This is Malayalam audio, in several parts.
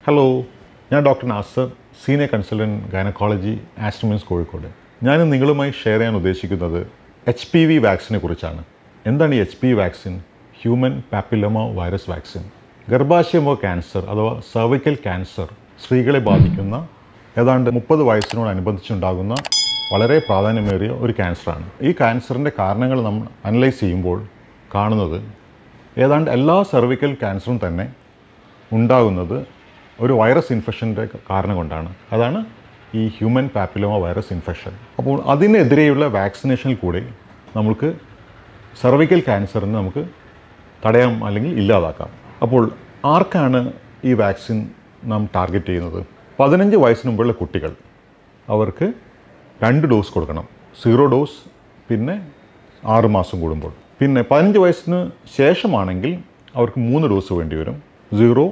ഹലോ ഞാൻ doctor Nasser senior consultant gynaecology Aster MIMS Kozhikode ഞാൻ നിങ്ങളുമായി ഷെയർ ചെയ്യാൻ ഉദ്ദേശിക്കുന്നത് എച്ച് പി വി വാക്സിനെ കുറിച്ചാണ് എന്താണ് ഈ H P V vaccine human papilloma virus vaccine ഗർഭാശയമോ ക്യാൻസർ അഥവാ സർവിക്കൽ ക്യാൻസർ സ്ത്രീകളെ ബാധിക്കുന്ന ഏതാണ്ട് മുപ്പത് വയസ്സിനോടനുബന്ധിച്ചുണ്ടാകുന്ന വളരെ പ്രാധാന്യമേറിയ ഒരു ക്യാൻസറാണ് ഈ ക്യാൻസറിൻ്റെ കാരണങ്ങൾ നമ്മൾ അനലൈസ് ചെയ്യുമ്പോൾ കാണുന്നത് ഏതാണ്ട് എല്ലാ സർവിക്കൽ ക്യാൻസറും തന്നെ ഉണ്ടാകുന്നത് ഒരു വൈറസ് ഇൻഫെക്ഷൻ്റെ കാരണം കൊണ്ടാണ് അതാണ് ഈ ഹ്യൂമൻ പാപ്പിലോമ വൈറസ് ഇൻഫെക്ഷൻ അപ്പോൾ അതിനെതിരെയുള്ള വാക്സിനേഷനിൽ കൂടെ നമുക്ക് സർവിക്കൽ ക്യാൻസറിന് നമുക്ക് തടയാം അല്ലെങ്കിൽ ഇല്ലാതാക്കാം അപ്പോൾ ആർക്കാണ് ഈ വാക്സിൻ നാം ടാർഗറ്റ് ചെയ്യുന്നത് പതിനഞ്ച് വയസ്സിന് മുമ്പുള്ള കുട്ടികൾ അവർക്ക് രണ്ട് ഡോസ് കൊടുക്കണം സീറോ ഡോസ് പിന്നെ ആറ് മാസം കൂടുമ്പോൾ പിന്നെ പതിനഞ്ച് വയസ്സിന് ശേഷമാണെങ്കിൽ അവർക്ക് മൂന്ന് ഡോസ് വേണ്ടി വരും സീറോ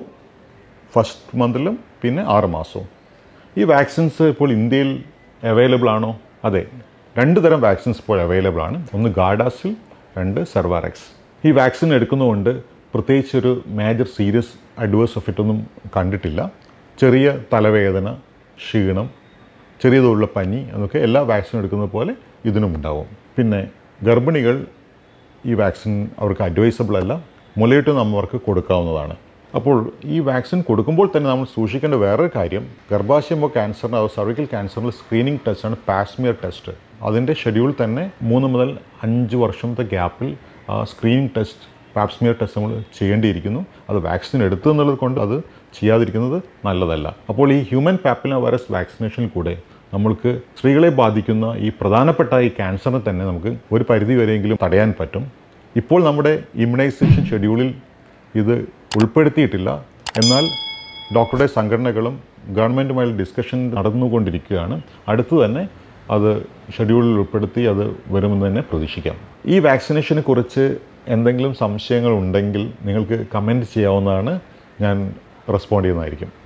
ഫസ്റ്റ് മന്തിലും പിന്നെ ആറ് മാസവും ഈ വാക്സിൻസ് ഇപ്പോൾ ഇന്ത്യയിൽ അവൈലബിൾ ആണോ അതെ രണ്ട് തരം വാക്സിൻസ് ഇപ്പോൾ അവൈലബിൾ ആണ് ഒന്ന് ഗാർഡാസിൽ രണ്ട് സെർവാറെക്സ് ഈ വാക്സിൻ എടുക്കുന്നതുകൊണ്ട് പ്രത്യേകിച്ച് ഒരു മേജർ സീരിയസ് അഡ്വേഴ്സ് എഫക്റ്റ് ഒന്നും കണ്ടിട്ടില്ല ചെറിയ തലവേദന ക്ഷീണം ചെറിയ തോതിലുള്ള പനി അതൊക്കെ എല്ലാ വാക്സിനും എടുക്കുന്നത് പോലെ ഇതിനും ഉണ്ടാവും പിന്നെ ഗർഭിണികൾ ഈ വാക്സിൻ അവർക്ക് അഡ്വൈസബിൾ അല്ല മുലയിട്ട് നമ്മൾക്ക് കൊടുക്കാവുന്നതാണ് അപ്പോൾ ഈ വാക്സിൻ കൊടുക്കുമ്പോൾ തന്നെ നമ്മൾ സൂക്ഷിക്കേണ്ട വേറൊരു കാര്യം ഗർഭാശയമോ ക്യാൻസറിന് അഥവാ സർവിക്കൽ ക്യാൻസറിന് സ്ക്രീനിങ് ടെസ്റ്റാണ് പാസ്മിയർ ടെസ്റ്റ് അതിൻ്റെ ഷെഡ്യൂൾ തന്നെ മൂന്ന് മുതൽ അഞ്ച് വർഷത്തെ ഗ്യാപ്പിൽ ആ സ്ക്രീനിങ് ടെസ്റ്റ് പാപ്സ്മിയർ ടെസ്റ്റ് നമ്മൾ ചെയ്യേണ്ടിയിരിക്കുന്നു അത് വാക്സിൻ എടുത്തു എന്നുള്ളത് കൊണ്ട് അത് ചെയ്യാതിരിക്കുന്നത് നല്ലതല്ല അപ്പോൾ ഈ ഹ്യൂമൻ പാപ്പില വൈറസ് വാക്സിനേഷനിൽ കൂടെ നമ്മൾക്ക് സ്ത്രീകളെ ബാധിക്കുന്ന ഈ പ്രധാനപ്പെട്ട ഈ ക്യാൻസറിനെ തന്നെ നമുക്ക് ഒരു പരിധി വരെയെങ്കിലും തടയാൻ പറ്റും ഇപ്പോൾ നമ്മുടെ ഇമ്മ്യൂണൈസേഷൻ ഷെഡ്യൂളിൽ ഇത് ഉൾപ്പെടുത്തിയിട്ടില്ല എന്നാൽ ഡോക്ടറുടെ സംഘടനകളും ഗവൺമെൻറ്റുമായി ഡിസ്കഷൻ നടന്നുകൊണ്ടിരിക്കുകയാണ് അടുത്ത് തന്നെ അത് ഷെഡ്യൂളിൽ ഉൾപ്പെടുത്തി അത് വരുമെന്ന് തന്നെ പ്രതീക്ഷിക്കാം ഈ വാക്സിനേഷനെ കുറിച്ച് എന്തെങ്കിലും സംശയങ്ങൾ ഉണ്ടെങ്കിൽ നിങ്ങൾക്ക് കമൻറ്റ് ചെയ്യാവുന്നതാണ് ഞാൻ റെസ്പോണ്ട് ചെയ്യുന്നതായിരിക്കും